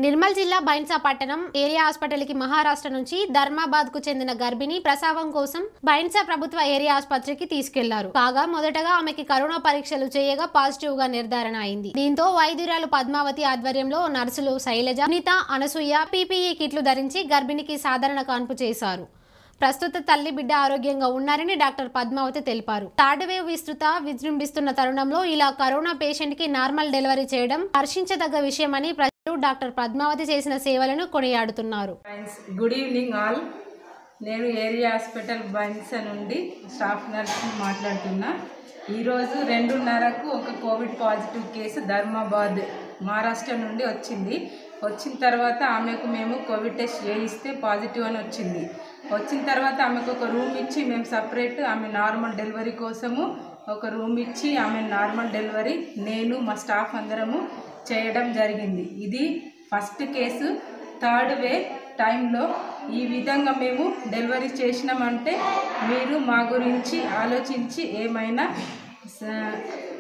నిర్మల్ జిల్లా బైన్సా పట్టణం area hospital కి మహారాష్ట్ర నుంచి ధర్మాబాద్ కు చెందిన గర్భిణి ప్రసవం కోసం బైన్సా ప్రభుత్వ ఏరియా ఆసుపత్రికి తీసుకెళ్లారు కాగా మొదటగా ఆమెకి కరోనా పరీక్షలు చేయగా పాజిటివ్ గా నిర్ధారణ అయింది దీంతో వైద్యురాలు పద్మావతి ఆధ్వర్యంలో నర్సులు శైలజ సునీత అనసూయ పీపీఈ కిట్లు ధరించి గర్భిణికి సాధారణ కాన్పు చేశారు ప్రస్తుత తల్లి బిడ్డ ఆరోగ్యంగా ఉన్నారని డాక్టర్ పద్మావతి తెలిపారు థర్డ్ వేవ్ విస్తృత విజృంభిస్తున్న తరుణంలో ఇలా కరోనా పేషెంట్ కి నార్మల్ డెలివరీ చేయడం హర్షించదగ్గ విషయమని ప్రజలు డాక్టర్ పద్మావతి చేసిన సేవలను కొనియాడుతున్నారు ఫ్రెండ్స్ గుడ్ ఈవినింగ్ ఆల్ నేను ఏరియా హాస్పిటల్ బైన్స నుండి స్టాఫ్ నర్స్ మాట్లాడుతున్నా ఈరోజు రెండున్నరకు ఒక covid positive case Dharmabad Maharashtra నుండి వచ్చింది వచ్చిన తర్వాత ఆమెకు మేము కోవిడ్ టెస్ట్ చేయిస్తే పాజిటివ్ అని వచ్చింది వచ్చిన తర్వాత ఆమెకు ఒక రూమ్ ఇచ్చి మేము సపరేట్ ఆమె నార్మల్ డెలివరీ కోసము ఒక రూమ్ ఇచ్చి ఆమె నార్మల్ డెలివరీ నేను మా స్టాఫ్ అందరము చేయడం జరిగింది ఇది ఫస్ట్ కేసు థర్డ్ వే టైంలో ఈ విధంగా మేము డెలివరీ చేసినామంటే మీరు మా గురించి ఆలోచించి ఏమైనా స-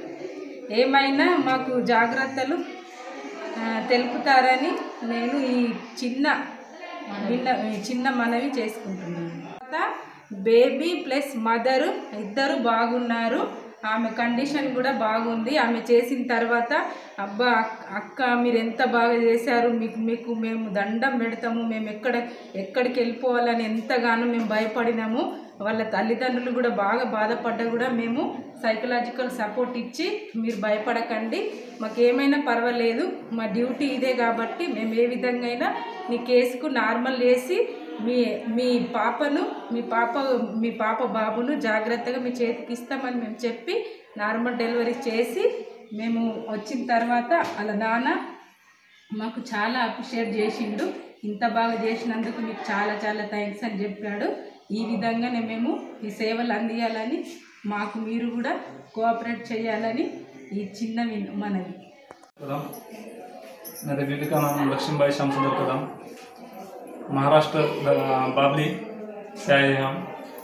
ఏమైనా మాకు జాగ్రత్తలు ఆ, తెలుపుతారని నేను ఈ చిన్న భిన్న ఈ చిన్న మనవి చేసుకుంటున్నాను తర్వాత బేబీ ప్లస్ మదరు ఇద్దరు బాగున్నారు ఆమె కండిషన్ కూడా బాగుంది ఆమె చేసిన తర్వాత అబ్బా అక్- అక్క మీరు ఎంత బాగా చేశారు మీకు మీకు మేము దండం పెడతాము మేము ఎక్కడ ఎక్కడికి వెళ్ళిపోవాలని ఎంతగానో మేము భయపడినాము వాళ్ళ తల్లిదండ్రులు కూడా బాగా బాధపడ్డా కూడా మేము సైకలాజికల్ సపోర్ట్ ఇచ్చి మీరు భయపడకండి మాకు ఏమైనా పర్వాలేదు మా డ్యూటీ ఇదే కాబట్టి మేము ఏ విధంగా అయినా మీ కేసుకు నార్మల్ చేసి మీ మీ పాపను మీ పాప మీ పాప బాబును జాగ్రత్తగా మీ చేతికి ఇస్తామని మేము చెప్పి నార్మల్ డెలివరీ చేసి మేము వచ్చిన తర్వాత వాళ్ళ నాన్న మాకు చాలా అప్రిషియేట్ చేసిండు ఇంత బాగా చేసినందుకు మీకు చాలా చాలా థ్యాంక్స్ అని చెప్పాడు ఈ విధంగానే మేము ఈ సేవలు అందియాలని మాకు మీరు కూడా కోఆపరేట్ చేయాలని ఈ చిన్న విన్- మనవి कदम मेरे बीबी का नाम लक्ष्मी भाई श्यामसुंदर कदम महाराष्ट्र अ, बाबली से आए हैं हम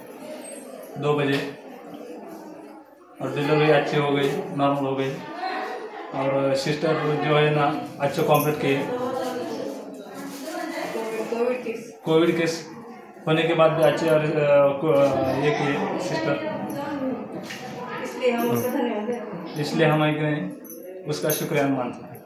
दो बजे और डिलीवरी अच्छी हो गई नॉर्मल हो गई और सिस्टर जो है ना अच्छे कॉम्प्लीट किए कोविड केस होने के बाद भी अच्छे और अ, को- ये किए सिस्टर इसलिए हम एक उसका शुक्रिया मानते हैं